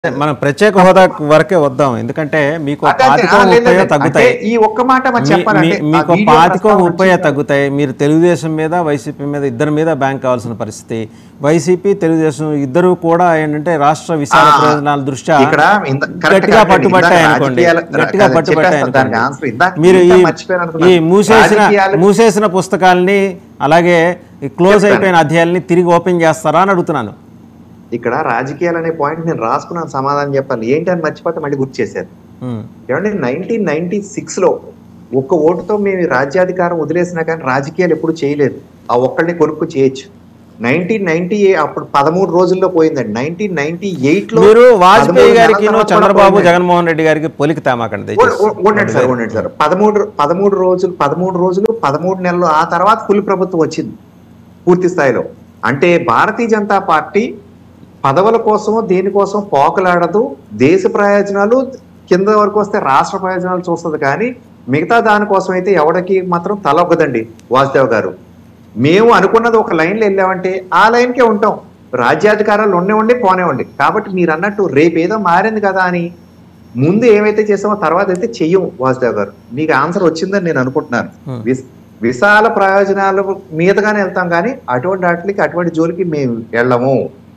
మనం ప్రత్యేక హోదా వరకే వద్దాం ఎందుకంటే మీకు అదే, అదే, పాతికో ఆ, లేదు, ముప్పయో లేదు. తగ్గుతాయి అంటే ఈ ఒక్క మాట మరి మీ- చెప్పాలంటే మీ- మీకు ఆ వీడియో పాతికో ప్రస్తావన ముప్పయో వచ్చింది. తగ్గుతాయి మీరు తెలుగుదేశం మీద వైసీపీ మీద ఇద్దరి మీద బ్యాంక్ కావాల్సిన పరిస్థితి వైసీపీ తెలుగుదేశం ఇద్దరు కూడా ఏంటంటే రాష్ట్ర విశాల ఆ, ప్రయోజనాల దృష్ట్యా ఇక్కడ ఇంత- correct గట్టిగా గా పట్టుబట్టాయి ఇందాక అనుకోండి రాజకీయాల- గట్టిగా అదే పట్టుబట్టాయి చెప్పేస్తాను దానికి answer. అనుకోండి ఇందాక మీరు ఈ ఇంకా మర్చిపోయాను అనుకున్నాను. ఈ మూసేసిన రాజకీయాలు- మూసేసిన పుస్తకాల్ని అలాగే ఈ క్లోజ్ అయిపోయిన అధ్యాయాల్ని తిరిగి ఓపెన్ చేస్తారా అని అడుగుతున్నాను ఇక్కడ రాజకీయాలు అనే పాయింట్ నేను రాసుకున్నాను సమాధానం చెప్పాలి ఏంటి అని మర్చిపోతే మళ్ళీ గుర్తు చేశారు ఉమ్. ఏమంటే నైన్టీన్ నైన్టీ సిక్స్ లో ఒక్క ఓటుతో మేము ఈ రాజ్యాధికారం వదిలేసినా కానీ రాజకీయాలు ఎప్పుడు చేయలేదు ఆ ఒక్కడిని కొనుక్కు చేయొచ్చు నైన్టీన్ నైన్టీ అప్పుడు పదమూడు రోజుల్లో పోయిందండి నైన్టీన్ నైన్టీ ఎయిట్ లో మీరు వాజ్పేయి పదమూడు గారికి నెలల తర్వాత చంద్రబాబు పోయిందండి. జగన్మోహన్ రెడ్డి గారికి పోలిక తేమాకండి ఉ- ఉ- ఉండండి సార్ ఉండండి సార్ పదమూడు పదమూడు రోజులు పదమూడు రోజులు పదమూడు నెలలు ఆ తర్వాత ఫుల్ ప్రభుత్వం వచ్చింది పూర్తి స్థాయిలో అంటే భారతీయ జనతా పార్టీ పదవుల కోసం దేనికోసం పోకలాడదు దేశ ప్రయోజనాలు కింద వరకు వస్తే రాష్ట్ర ప్రయోజనాలు చూస్తుంది కానీ మిగతా దానికోసం అయితే ఎవరికి మాత్రం తలొగ్గదండి వాసుదేవ్ గారు మేము అనుకున్నది ఒక లైన్లో వెళ్ళామంటే ఆ లైన్కే ఉంటాం రాజ్యాధికారాలు ఉండేవండి పోనేవండి కాబట్టి మీరు అన్నట్టు రేపు ఏదో మారింది కదా అని ముందు ఏమైతే చేసామో తర్వాత అయితే చెయ్యం వాసుదేవ్ గారు మీకు ఆన్సర్ వచ్చిందని నేను అనుకుంటున్నాను Hmm. విస్- విశాల ప్రయోజనాల మీదగానే వెళ్తాం కానీ అటువంటి వాటికి అటువంటి జోలికి మేము వెళ్ళము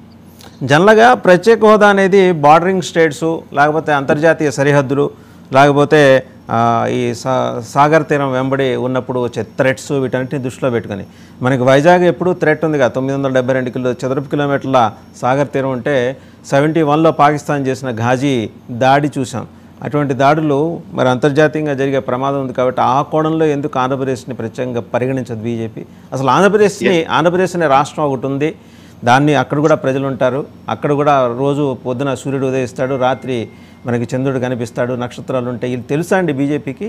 జనరల్గా ప్రత్యేక హోదా అనేది బార్డరింగ్ స్టేట్స్ లేకపోతే అంతర్జాతీయ సరిహద్దులు లేకపోతే ఆ, ఈ సా సాగర్ తీరం వెంబడి ఉన్నప్పుడు వచ్చే థ్రెట్స్ వీటన్నిటిని దృష్టిలో పెట్టుకొని మనకి వైజాగ్ ఎప్పుడు థ్రెట్ ఉంది కదా తొమ్మిది వందల డెబ్బై రెండు కిలో చదరపు కిలోమీటర్ల సాగర్ తీరం ఉంటే సెవెంటీ వన్లో పాకిస్తాన్ చేసిన ఘాజీ దాడి చూసాం అటువంటి దాడులు మరి అంతర్జాతీయంగా జరిగే ప్రమాదం ఉంది కాబట్టి ఆ కోణంలో ఎందుకు ఆంధ్రప్రదేశ్ని ప్రత్యేకంగా పరిగణించదు బీజేపీ అసలు ఆంధ్రప్రదేశ్ని ఆంధ్రప్రదేశ్ అనే రాష్ట్రం ఒకటి ఉంది దాన్ని అక్కడ కూడా ప్రజలు ఉంటారు అక్కడ కూడా రోజు పొద్దున సూర్యుడు ఉదయిస్తాడు రాత్రి మనకి చంద్రుడు కనిపిస్తాడు నక్షత్రాలు ఉంటాయి ఇది తెలుసా అండి బీజేపీకి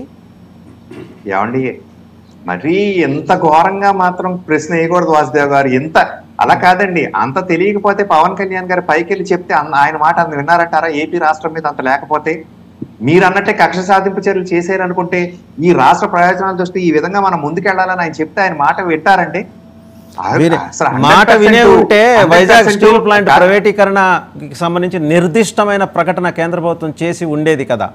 ఏమండి మరీ ఎంత ఘోరంగా మాత్రం ప్రశ్న వేయకూడదు వాసుదేవ్ గారు ఎంత అలా కాదండి అంత తెలియకపోతే పవన్ కళ్యాణ్ గారు పైకి వెళ్ళి చెప్తే అన్న- ఆయన మాట అంత విన్నారంటారా ఏపీ రాష్ట్రం మీద అంత లేకపోతే మీరు అన్నట్టే కక్ష సాధింపు చర్యలు చేశారనుకుంటే ఈ రాష్ట్ర ప్రయోజనాల దృష్టి ఈ విధంగా మనం ముందుకెళ్లాలని ఆయన చెప్తే ఆయన మాట వింటారంటే వీరి- అసలు 100% మాట వినే ఉంటే 100% వైజాగ్ స్టీల్ ప్లాంట్ కాదు. ప్రైవేటీకరణకి సంబంధించి నిర్దిష్టమైన ప్రకటన కేంద్ర ప్రభుత్వం చేసి ఉండేది కదా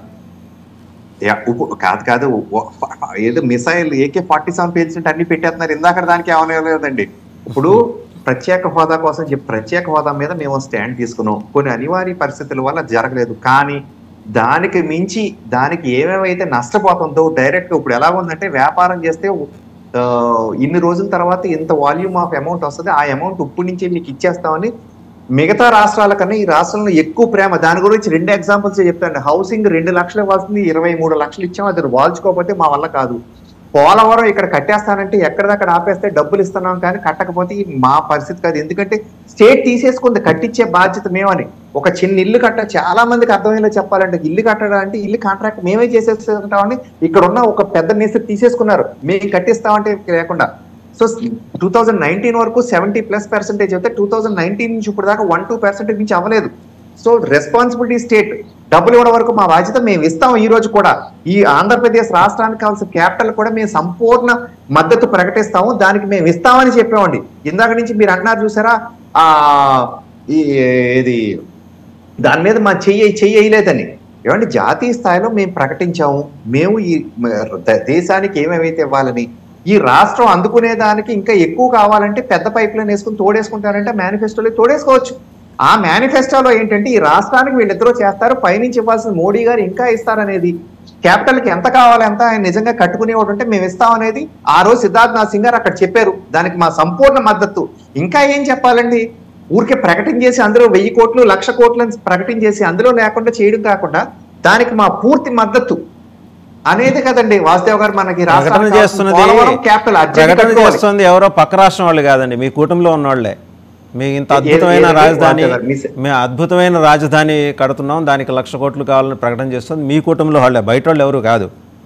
యా, ఉప్పు కాదు కాదు ఓ- ఏదో missile AK forty seven pages అన్ని పెట్టేస్తున్నారు ఇందాక దానికి ఏమనలేదండి ఇప్పుడు ప్రత్యేక హోదా కోసం చెప్పి ప్రత్యేక హోదా మీద మేము స్టాండ్ తీసుకున్నాం కొన్ని అనివార్య పరిస్థితుల వల్ల జరగలేదు కానీ దానికి మించి దానికి ఏమేమైతే నష్టపోతుందో డైరెక్ట్ ఇప్పుడు ఎలా ఉందంటే వ్యాపారం చేస్తే ఆ, ఇన్ని రోజుల తర్వాత ఇంత వాల్యూమ్ ఆఫ్ అమౌంట్ వస్తుంది ఆ అమౌంట్ ఇప్పుడు నుంచే మీకు ఇచ్చేస్తామని మిగతా రాష్ట్రాల కన్నా ఈ రాష్ట్రంలో ఎక్కువ ప్రేమ దాని గురించి రెండు ఎగ్జాంపుల్స్ చెప్తాను హౌసింగ్ రెండు లక్షలు ఇవ్వాల్సింది ఇరవై మూడు లక్షలు ఇచ్చాం అది వాల్చుకోకపోతే మా వల్ల కాదు పోలవరం ఇక్కడ కట్టేస్తానంటే ఎక్కడిదక్కడ ఆపేస్తే డబ్బులు ఇస్తున్నాం కానీ కట్టకపోతే ఇది మా పరిస్థితి కాదు ఎందుకంటే స్టేట్ తీసేసుకుంది కట్టించే బాధ్యత మేమని ఒక చిన్న ఇల్లు కట్ట చాలా మందికి అర్థమయ్యేలా చెప్పాలంటే ఇల్లు కట్టడం అంటే ఇల్లు కాంట్రాక్ట్ మేమే చేసేసుకుంటామని ఇక్కడ ఉన్న ఒక పెద్ద మేస్త్రి తీసేసుకున్నారు మేము కట్టిస్తామంటే లేకుండా సో టూ థౌజండ్ నైన్టీన్ వరకు సెవెంటీ ప్లస్ పర్సెంటేజ్ అయితే టూ థౌజండ్ నైన్టీన్ నుంచి ఇప్పుడు దాకా వన్ టూ పర్సెంటేజ్ నుంచి అవ్వలేదు సో రెస్పాన్సిబిలిటీ స్టేట్ డబ్బులు ఇవ్వడం వరకు మా బాధ్యత మేము ఇస్తాం ఈ రోజు కూడా ఈ ఆంధ్రప్రదేశ్ రాష్ట్రానికి కావాల్సిన క్యాపిటల్ కూడా మేము సంపూర్ణ మద్దతు ప్రకటిస్తాము దానికి మేము ఇస్తామని చెప్పామండి ఇందాక నుంచి మీరు అంటున్నారు చూసారా ఆ ఈ ఇది దాని మీద మా చెయ్యి చెయ్యి వేయలేదని ఏమంటే జాతీయ స్థాయిలో మేము ప్రకటించాము మేము ఈ మ- ద- దేశానికి ఏమేమైతే ఇవ్వాలని ఈ రాష్ట్రం అందుకునే దానికి ఇంకా ఎక్కువ కావాలంటే పెద్ద పైప్ లైన్ వేసుకుని తోడేసుకుంటారంటే మేనిఫెస్టోలో తోడేసుకోవచ్చు ఆ మేనిఫెస్టోలో ఏంటంటే ఈ రాష్ట్రానికి వీళ్ళిద్దరూ చేస్తారు పైనుంచి ఇవ్వాల్సిన మోడీ గారు ఇంకా ఇస్తారనేది క్యాపిటల్ కి ఎంత కావాలి ఎంత ఆయన నిజంగా కట్టుకునేవాడు ఉంటే మేము ఇస్తామనేది ఆ రోజు సిద్ధార్థ్ నాథ్ సింగ్ గారు అక్కడ చెప్పారు దానికి మా సంపూర్ణ మద్దతు ఇంకా ఏం చెప్పాలండి ఊరికే ప్రకటన చేసి అందులో వెయ్యి కోట్లు లక్ష కోట్లని ప్రకటన చేసి అందులో లేకుండా చేయడం కాకుండా దానికి మా పూర్తి మద్దతు అనేది కదండి వాసుదేవ్ గారు మనకి ప్రకటన రాష్ట్రానికి చేస్తున్నది పోలవరం క్యాపిటల్ అర్జెంట్ ప్రకటన కట్టుకోవాలి. చేస్తుంది ఎవరో పక్క రాష్ట్రం వాళ్ళు కాదండి మీ కూటమిలో ఉన్నోళ్ళే మీ ఇంత ఏ- అద్భుతమైన ఏది? రాజధాని వాట్ ఎవర్, మిస్- మేము అద్భుతమైన రాజధాని కడుతున్నాం దానికి లక్ష కోట్లు కావాలని ప్రకటన చేస్తుంది మీ కుటుంబంలో వాళ్ళే బయట వాళ్ళు ఎవరు కాదు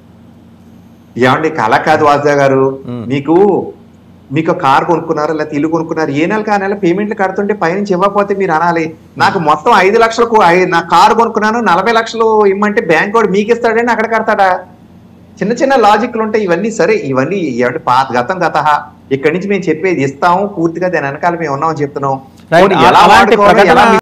ఏమండి కళ కాదు వాసుదేవ్ గారు మీకు మీకు కార్ కొనుక్కున్నారు లేకపోతే ఇల్లు కొనుక్కున్నారు ఏ నెల కా నెల పేమెంట్లు కడుతుంటే పైనుంచి ఇవ్వకపోతే మీరు అనాలి నాకు మొత్తం ఐదు లక్షలు కో- ఐ- నా కారు కొనుక్కున్నాను నలభై లక్షలు ఇమ్మంటే బ్యాంక్ వాడు మీకు ఇస్తాడని అక్కడ కడతాడా చిన్న చిన్న లాజిక్లు ఉంటాయి ఇవన్నీ సరే ఇవన్నీ ఏమంటే పాత గతం గత ఇక్కడి నుంచి మేము చెప్పేది ఇస్తాము పూర్తిగా దాని వెనకాల మేము ఉన్నామని చెప్తున్నాం Right. పోనీ ఎలా అలాంటి వాడుకోవాలో, ఎలా ప్రకటన